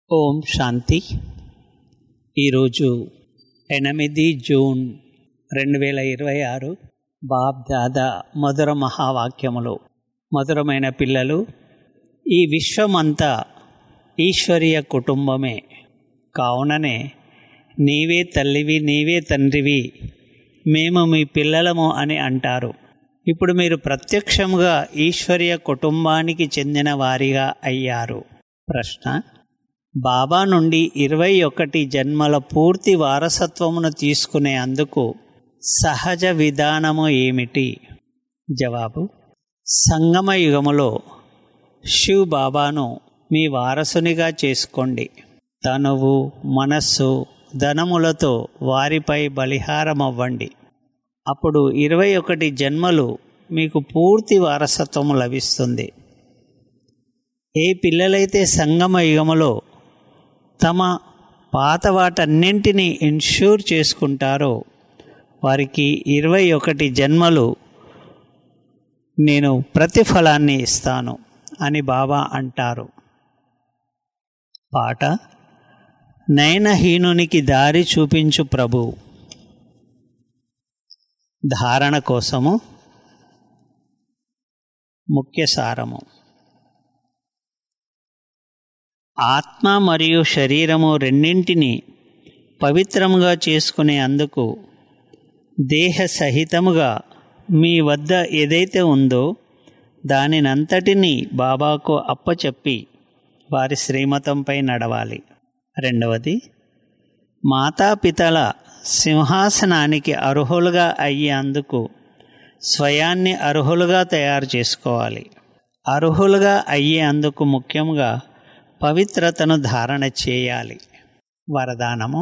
ఓం శాంతి ఈరోజు ఎనిమిది జూన్ రెండు వేల ఇరవై ఆరు బాబ్ దాదా మధుర మహావాక్యములు మధురమైన పిల్లలు ఈ విశ్వమంతా ఈశ్వరీయ కుటుంబమే కావుననే నీవే తల్లివి నీవే తండ్రివి మేము మీ పిల్లలము అని అంటారు ఇప్పుడు మీరు ప్రత్యక్షముగా ఈశ్వరీయ కుటుంబానికి చెందిన వారిగా అయ్యారు ప్రశ్న బాబా నుండి ఇరవై ఒకటి జన్మల పూర్తి వారసత్వమును తీసుకునే అందుకు సహజ విధానము ఏమిటి జవాబు సంగమ యుగములో శివ్ బాబాను మీ వారసునిగా చేసుకోండి తనువు మనస్సు ధనములతో వారిపై బలిహారమవ్వండి అప్పుడు ఇరవై ఒకటి జన్మలు మీకు పూర్తి వారసత్వము లభిస్తుంది ఏ పిల్లలైతే సంగమ యుగములో తమ పాత వాటన్నింటినీ ఇన్ష్యూర్ చేసుకుంటారో వారికి ఇరవై ఒకటి జన్మలు నేను ప్రతిఫలాన్ని ఇస్తాను అని బాబా అంటారు పాట నయనహీనునికి దారి చూపించు ప్రభు ధారణ కోసము ముఖ్య సారము ఆత్మ మరియు శరీరము రెండింటిని పవిత్రముగా చేసుకునే అందుకు దేహ సహితముగా మీ వద్ద ఏదైతే ఉందో దానినంతటినీ బాబాకు అప్పచెప్పి వారి శ్రీమతంపై నడవాలి రెండవది మాతాపితల సింహాసనానికి అర్హులుగా అయ్యేందుకు స్వయాన్ని అర్హులుగా తయారు చేసుకోవాలి అర్హులుగా అయ్యేందుకు ముఖ్యంగా పవిత్రతను ధారణ చేయాలి వరదానము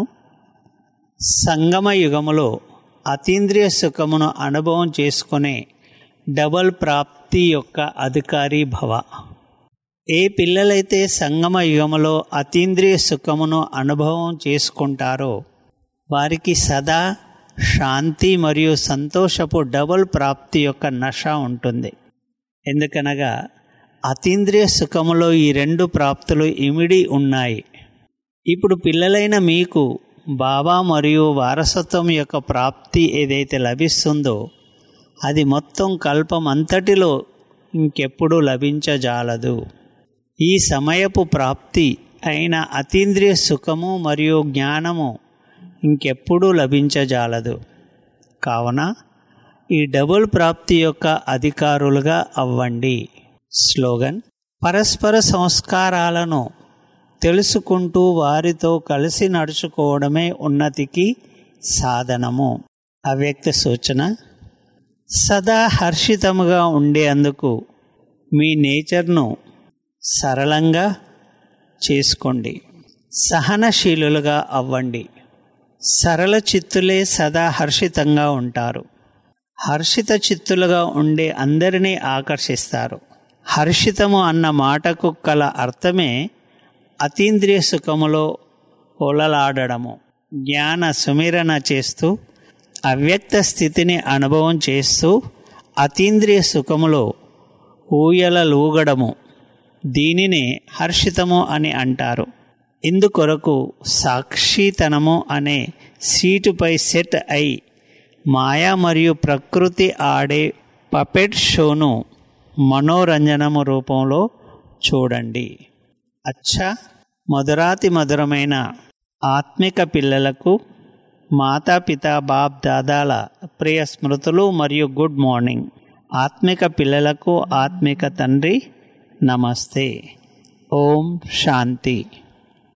సంగమ యుగములో అతీంద్రియ సుఖమును అనుభవం చేసుకునే డబల్ ప్రాప్తి యొక్క అధికారి భవ ఏ పిల్లలైతే సంగమ యుగములో అతీంద్రియ సుఖమును అనుభవం చేసుకుంటారో వారికి సదా శాంతి మరియు సంతోషపు డబుల్ ప్రాప్తి యొక్క నష ఉంటుంది ఎందుకనగా అతీంద్రియ సుఖములో ఈ రెండు ప్రాప్తులు ఇమిడి ఉన్నాయి ఇప్పుడు పిల్లలైన మీకు బాబా మరియు వారసత్వం యొక్క ప్రాప్తి ఏదైతే లభిస్తుందో అది మొత్తం కల్పం అంతటిలో ఇంకెప్పుడు లభించజాలదు ఈ సమయపు ప్రాప్తి అయిన అతీంద్రియ సుఖము మరియు జ్ఞానము ఇంకెప్పుడూ లభించజాలదు కావున ఈ డబుల్ ప్రాప్తి యొక్క అధికారులుగా అవ్వండి స్లోగన్ పరస్పర సంస్కారాలను తెలుసుకుంటూ వారితో కలిసి నడుచుకోవడమే ఉన్నతికి సాధనము అవ్యక్త సూచన సదా హర్షితముగా ఉండేందుకు మీ నేచర్ను సరళంగా చేసుకోండి సహనశీలులుగా అవ్వండి సరళ చిత్తులే సదా హర్షితంగా ఉంటారు హర్షిత చిత్తులుగా ఉండే అందరినీ ఆకర్షిస్తారు హర్షితము అన్న మాటకు కల అర్థమే అతీంద్రియ సుఖములో ఒలలాడడము జ్ఞాన సుమిరణ చేస్తూ అవ్యక్త స్థితిని అనుభవం చేస్తూ అతీంద్రియ సుఖములో ఊయలలూగడము దీనినే హర్షితము అని అంటారు ఇందుకొరకు సాక్షితనము అనే సీటుపై సెట్ అయి మాయా మరియు ప్రకృతి ఆడే పపెట్ షోను మనోరంజనము రూపంలో చూడండి అచ్చా మధురాతి మధురమైన ఆత్మిక పిల్లలకు మాతాపిత బాప్ దాదాల ప్రియ స్మృతులు మరియు గుడ్ మార్నింగ్ ఆత్మిక పిల్లలకు ఆత్మిక తండ్రి నమస్తే ఓం శాంతి